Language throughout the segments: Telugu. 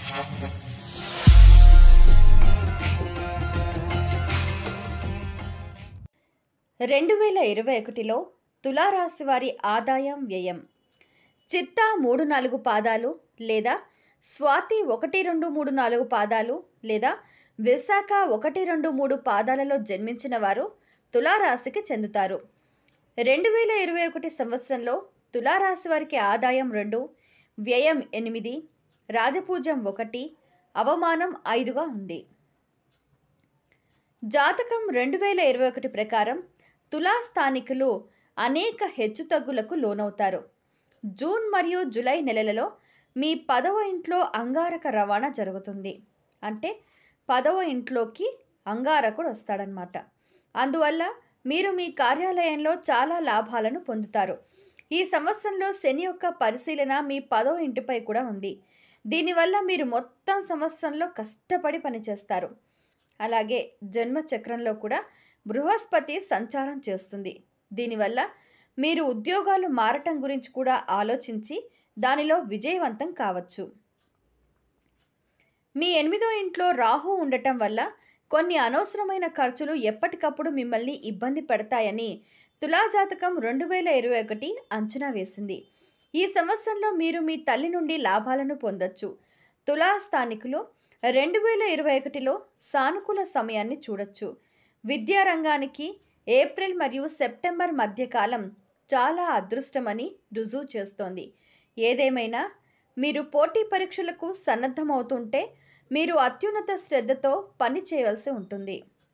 రెండు వేల ఇరవై ఒకటిలో తులారాశి వారి ఆదాయం వ్యయం చిత్తా మూడు నాలుగు పాదాలు లేదా స్వాతి ఒకటి రెండు మూడు నాలుగు పాదాలు లేదా విశాఖ ఒకటి రెండు మూడు పాదాలలో జన్మించిన వారు తులారాశికి చెందుతారు రెండు వేల ఇరవై ఒకటి సంవత్సరంలో తులారాశి వారికి ఆదాయం రెండు వ్యయం ఎనిమిది రాజపూజ్యం ఒకటి అవమానం ఐదుగా ఉంది జాతకం రెండు వేల ఇరవై ఒకటి ప్రకారం తులా స్థానికులు అనేక హెచ్చుతగ్గులకు లోనవుతారు జూన్ మరియు జూలై నెలలలో మీ పదవ ఇంట్లో అంగారక రవాణా జరుగుతుంది అంటే పదవ ఇంట్లోకి అంగారకుడు వస్తాడనమాట అందువల్ల మీరు మీ కార్యాలయంలో చాలా లాభాలను పొందుతారు ఈ సంవత్సరంలో శని యొక్క పరిశీలన మీ పదవ ఇంటిపై కూడా ఉంది దీనివల్ల మీరు మొత్తం సంవత్సరంలో కష్టపడి పనిచేస్తారు అలాగే జన్మ చక్రంలో కూడా బృహస్పతి సంచారం చేస్తుంది దీనివల్ల మీరు ఉద్యోగాలు మారటం గురించి కూడా ఆలోచించి దానిలో విజయవంతం కావచ్చు మీ ఎనిమిదో ఇంట్లో రాహు ఉండటం వల్ల కొన్ని అనవసరమైన ఖర్చులు ఎప్పటికప్పుడు మిమ్మల్ని ఇబ్బంది పెడతాయని తులాజాతకం రెండు వేల ఇరవై ఒకటి అంచనా వేసింది ఈ సంవత్సరంలో మీరు మీ తల్లి నుండి లాభాలను పొందొచ్చు తులా స్థానికులు రెండు వేల ఇరవై ఒకటిలో సానుకూల సమయాన్ని చూడొచ్చు విద్యారంగానికి ఏప్రిల్ మరియు సెప్టెంబర్ మధ్యకాలం చాలా అదృష్టమని రుజువు చేస్తోంది ఏదేమైనా మీరు పోటీ పరీక్షలకు సన్నద్ధమవుతుంటే మీరు అత్యున్నత శ్రద్ధతో పని చేయవలసి ఉంటుంది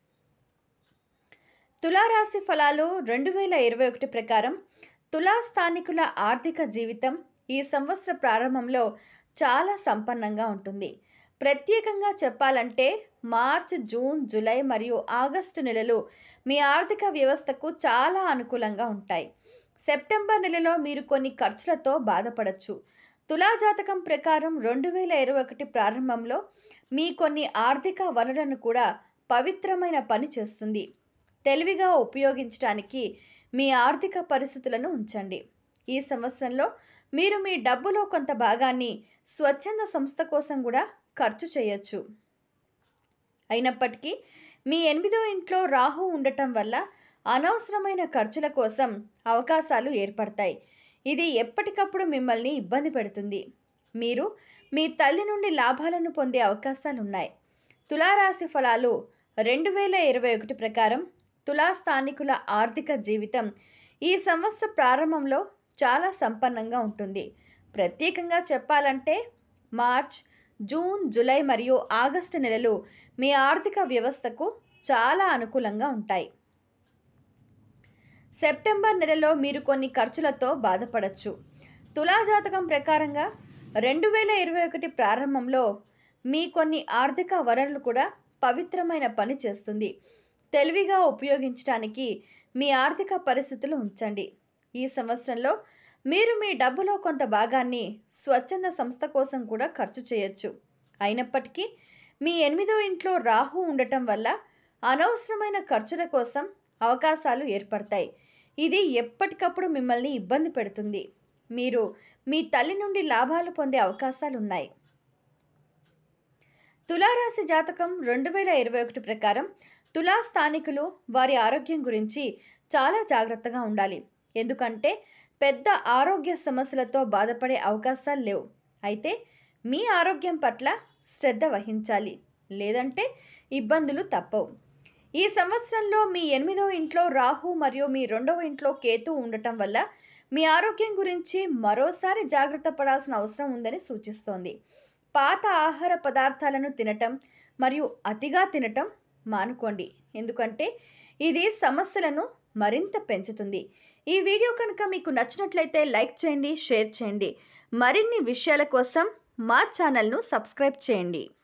తులారాశి ఫలాలు రెండు వేల ఇరవై ఒకటి ప్రకారం తులా స్థానికుల ఆర్థిక జీవితం ఈ సంవత్సర ప్రారంభంలో చాలా సంపన్నంగా ఉంటుంది ప్రత్యేకంగా చెప్పాలంటే మార్చ్ జూన్ జూలై మరియు ఆగస్టు నెలలు మీ ఆర్థిక వ్యవస్థకు చాలా అనుకూలంగా ఉంటాయి సెప్టెంబర్ నెలలో మీరు కొన్ని ఖర్చులతో బాధపడచ్చు తులాజాతకం ప్రకారం రెండు వేల ఇరవై ఒకటి ప్రారంభంలో మీ కొన్ని ఆర్థిక వనరులను కూడా పవిత్రమైన పని చేస్తుంది తెలివిగా ఉపయోగించడానికి మీ ఆర్థిక పరిస్థితులను ఉంచండి ఈ సంవత్సరంలో మీరు మీ డబ్బులో కొంత భాగాన్ని స్వచ్ఛంద సంస్థ కోసం కూడా ఖర్చు చేయొచ్చు అయినప్పటికీ మీ ఎనిమిదో ఇంట్లో రాహు ఉండటం వల్ల అనవసరమైన ఖర్చుల కోసం అవకాశాలు ఏర్పడతాయి ఇది ఎప్పటికప్పుడు మిమ్మల్ని ఇబ్బంది పెడుతుంది మీరు మీ తల్లి నుండి లాభాలను పొందే అవకాశాలు ఉన్నాయి తులారాశి ఫలాలు రెండు వేల ఇరవై ఒకటి ప్రకారం తులా స్థానికుల ఆర్థిక జీవితం ఈ సంవత్సర ప్రారంభంలో చాలా సంపన్నంగా ఉంటుంది ప్రత్యేకంగా చెప్పాలంటే మార్చ్ జూన్ జూలై మరియు ఆగస్టు నెలలు మీ ఆర్థిక వ్యవస్థకు చాలా అనుకూలంగా ఉంటాయి సెప్టెంబర్ నెలలో మీరు కొన్ని ఖర్చులతో బాధపడచ్చు తులాజాతకం ప్రకారంగా రెండు వేల ఇరవై ఒకటి ప్రారంభంలో మీ కొన్ని ఆర్థిక వనరులు కూడా పవిత్రమైన పని చేస్తుంది తెలివిగా ఉపయోగించడానికి మీ ఆర్థిక పరిస్థితులు ఉంచండి ఈ సంవత్సరంలో మీరు మీ డబ్బులో కొంత భాగాన్ని స్వచ్ఛంద సంస్థ కోసం కూడా ఖర్చు చేయొచ్చు అయినప్పటికీ మీ ఎనిమిదో ఇంట్లో రాహు ఉండటం వల్ల అనవసరమైన ఖర్చుల కోసం అవకాశాలు ఏర్పడతాయి ఇది ఎప్పటికప్పుడు మిమ్మల్ని ఇబ్బంది పెడుతుంది మీరు మీ తల్లి నుండి లాభాలు పొందే అవకాశాలు ఉన్నాయి తులారాశి జాతకం రెండు వేల ఇరవై ఒకటి ప్రకారం తులా స్థానికులు వారి ఆరోగ్యం గురించి చాలా జాగ్రత్తగా ఉండాలి ఎందుకంటే పెద్ద ఆరోగ్య సమస్యలతో బాధపడే అవకాశాలు లేవు అయితే మీ ఆరోగ్యం పట్ల శ్రద్ధ వహించాలి లేదంటే ఇబ్బందులు తప్పవు ఈ సంవత్సరంలో మీ ఎనిమిదవ ఇంట్లో రాహు మరియు మీ రెండవ ఇంట్లో కేతు ఉండటం వల్ల మీ ఆరోగ్యం గురించి మరోసారి జాగ్రత్త పడాల్సిన అవసరం ఉందని సూచిస్తోంది పాత ఆహార పదార్థాలను తినటం మరియు అతిగా తినటం మానుకోండి ఎందుకంటే ఇది సమస్యలను మరింత పెంచుతుంది ఈ వీడియో కనుక మీకు నచ్చినట్లయితే లైక్ చేయండి షేర్ చేయండి మరిన్ని విషయాల కోసం మా ఛానల్ను సబ్స్క్రైబ్ చేయండి